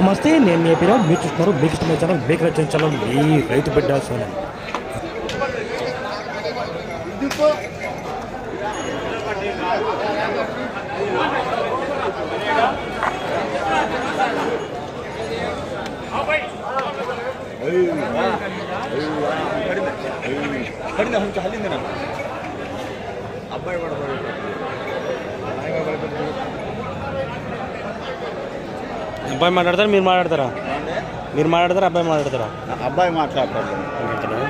నమస్తే నేను మీ పేరు మీరు చూస్తున్నారు మీకు ఇష్టమైన ఛానల్ మీకు నచ్చిన ఛానల్ మీ రైతు బిడ్డ సోనల్ పడింది కొంచెం హల్లింది నాకు అబ్బాయి కూడా అబ్బాయి మాట్లాడతారా మీరు మాట్లాడతారా మీరు మాట్లాడతారా అబ్బాయి మాట్లాడతారా అబ్బాయి మాట్లాడతాడు మాట్లాడతారా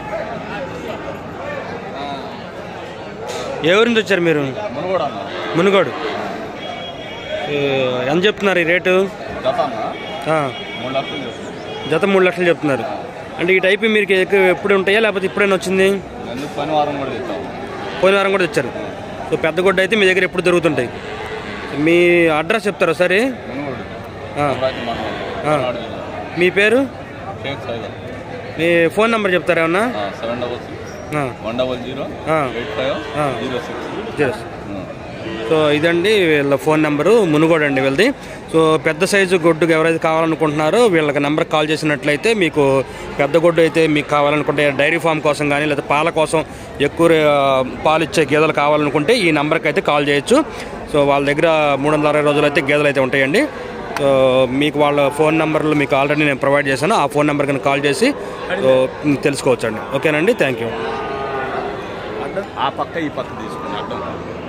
ఏ ఊరి నుంచి వచ్చారు మీరు మన కూడా అన్న మునుగోడు ఏ, ఎంత చెప్తున్నారు ఈ రేటు గత అన్న ఆ, మూడు లక్షలు చేస్తుంది జత మూడు లక్షలు చెప్తున్నారు అంటే ఈ టైప్ మీకు ఎక్కువ ఎప్పుడు ఉంటాయా లేకపోతే ఇప్పుడైనా వచ్చింది ఎందుకు పని వారం కూడా తెచ్చాము పోయిన వారం కూడా తెచ్చారు సో పెద్ద గుడ్డ అయితే మీ దగ్గర ఎప్పుడు దొరుకుతుంటాయి మీ అడ్రస్ చెప్తారా సరే మునుగోడు ఆ. అమరావతి ఆ. మనవాడు మీ పేరు షేక్ సైగల్ మీ ఫోన్ నెంబర్ చెప్తారా ఏమన్నా సెవెన్ డబల్ సిక్స్ ఆ, వన్ డబల్ జీరో ఆ. ఎయిట్ ఫైవ్ ఆ. Zero six yes. సో ఇదండి వీళ్ళ ఫోన్ నెంబరు మునుగోడు అండి వీళ్ళది సో పెద్ద సైజు గొడ్డుకు ఎవరైతే కావాలనుకుంటున్నారో వీళ్ళకి నెంబర్ కాల్ చేసినట్లయితే మీకు పెద్ద గొడ్డు అయితే మీకు కావాలనుకుంటే డైరీ ఫామ్ కోసం కానీ లేదా పాల కోసం ఎక్కువ ఆ, పాలు ఇచ్చే గేదెలు కావాలనుకుంటే ఈ నెంబర్కి అయితే కాల్ చేయొచ్చు సో వాళ్ళ దగ్గర మూడు వందల అరవై రోజులు అయితే గేదెలు అయితే ఉంటాయండి సో మీకు వాళ్ళ ఫోన్ నెంబర్లు మీకు ఆల్రెడీ నేను ప్రొవైడ్ చేశాను ఆ ఫోన్ నెంబర్కి కాల్ చేసి సో, తెలుసుకోవచ్చండి ఓకేనండి థ్యాంక్ యూ ఆ పక్క ఈ పక్క తీసుకుని అడ్డం